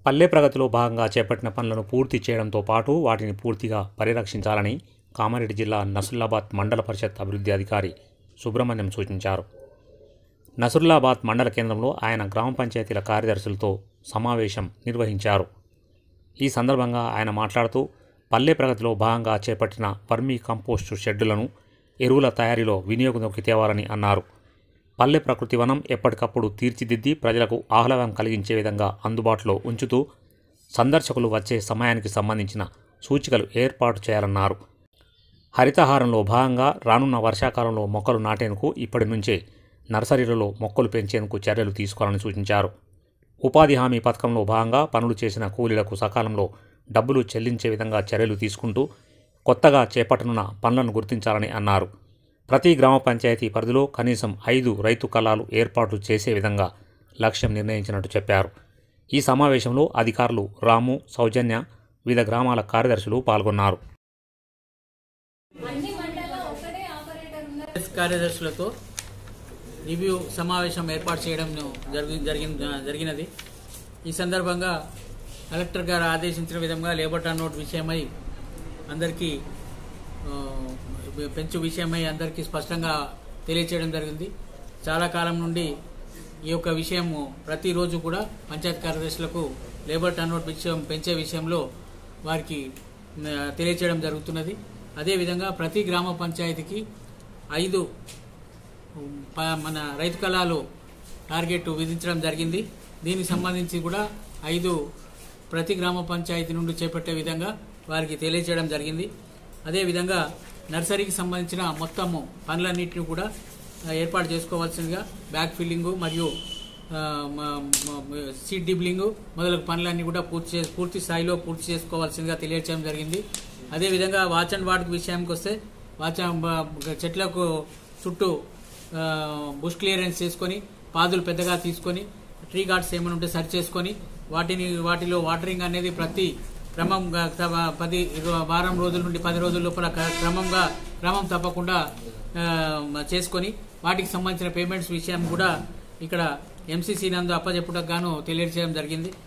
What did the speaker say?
పల్లె ప్రగతిలో భాగంగా చేపట్టిన పనులను పూర్తి చేయడంతో పాటు వాటిని పూర్తిగా పరిరక్షించాలని కామారెడ్డి జిల్లా నసుల్లాబాద్ మండల పరిషత్ అభివృద్ధి అధికారి సుబ్రహ్మణ్యం సూచించారు నసుల్లాబాద్ మండల కేంద్రంలో ఆయన గ్రామ పంచాయతీల కార్యదర్శులతో సమావేశం నిర్వహించారు ఈ సందర్భంగా ఆయన మాట్లాడుతూ పల్లె ప్రగతిలో భాగంగా చేపట్టిన వర్మీ కంపోస్టు షెడ్డులను ఎరువుల తయారీలో వినియోగంలోకి తేవాలని అన్నారు పల్లె ప్రకృతి వనం ఎప్పటికప్పుడు తీర్చిదిద్ది ప్రజలకు ఆహ్లాదం కలిగించే విధంగా అందుబాటులో ఉంచుతూ సందర్శకులు వచ్చే సమయానికి సంబంధించిన సూచికలు ఏర్పాటు చేయాలన్నారు హరితహారంలో భాగంగా రానున్న వర్షాకాలంలో మొక్కలు నాటేందుకు ఇప్పటి నుంచే నర్సరీలలో మొక్కలు పెంచేందుకు చర్యలు తీసుకోవాలని సూచించారు ఉపాధి హామీ పథకంలో భాగంగా పనులు చేసిన కూలీలకు సకాలంలో డబ్బులు చెల్లించే విధంగా చర్యలు తీసుకుంటూ కొత్తగా చేపట్టనున్న పనులను గుర్తించాలని అన్నారు ప్రతి గ్రామ పంచాయతీ పరిధిలో కనీసం ఐదు రైతు కళాలు ఏర్పాటు చేసే విధంగా లక్ష్యం నిర్ణయించినట్టు చెప్పారు ఈ సమావేశంలో అధికారులు రాము సౌజన్య వివిధ గ్రామాల కార్యదర్శులు పాల్గొన్నారు ఎస్ కార్యదర్శులతో రివ్యూ సమావేశం ఏర్పాటు చేయడం జరిగి జరిగిన జరిగినది ఈ సందర్భంగా కలెక్టర్ గారు ఆదేశించిన విధంగా లేబర్ టర్న్ అవుట్ విషయమై అందరికీ ఆ, పెంచు విషయమై అందరికీ స్పష్టంగా తెలియచేయడం జరిగింది చాలా కాలం నుండి ఈ యొక్క విషయము ప్రతిరోజు కూడా పంచాయత్ కార్యదర్శులకు లేబర్ టర్న్ అవుట్ విషయం పెంచే విషయంలో వారికి ఆ, తెలియచేయడం జరుగుతున్నది అదేవిధంగా ప్రతి గ్రామ పంచాయతీకి ఐదు ప- మన రైతు కళాలు టార్గెట్ విధించడం జరిగింది దీనికి సంబంధించి కూడా ఐదు ప్రతి గ్రామ పంచాయతీ నుండి చేపట్టే విధంగా వారికి తెలియజేయడం జరిగింది అదేవిధంగా నర్సరీకి సంబంధించిన మొత్తము పనులన్నింటినీ కూడా ఆ, ఏర్పాటు చేసుకోవాల్సిందిగా బ్యాక్ ఫిల్లింగు మరియు ఆ, మ- మ- సీడ్ డిబ్లింగ్ మొదలగు పనులన్నీ కూడా పూర్తి చే పూర్తి స్థాయిలో పూర్తి చేసుకోవాల్సిందిగా తెలియజేయడం జరిగింది అదేవిధంగా వాచ్ అండ్ వార్డ్ విషయానికి వస్తే వాచ్ అండ్ వా- చెట్లకు చుట్టూ ఆ, బుష్ క్లియరెన్స్ చేసుకొని పాదులు పెద్దగా తీసుకొని ట్రీ గార్డ్స్ ఏమైనా ఉంటే సరి చేసుకొని వాటిని వాటిలో వాటరింగ్ అనేది ప్రతి క్రమంగా తమ- పది ఇరవై- వారం రోజుల నుండి పది రోజుల లోపల క్ర- క్రమంగా క్రమం తప్పకుండా ఆ, చేసుకొని వాటికి సంబంధించిన పేమెంట్స్ విషయం కూడా ఇక్కడ ఎంసీసీ నందు అప్పచెప్పుటకు గాను తెలియజేయడం జరిగింది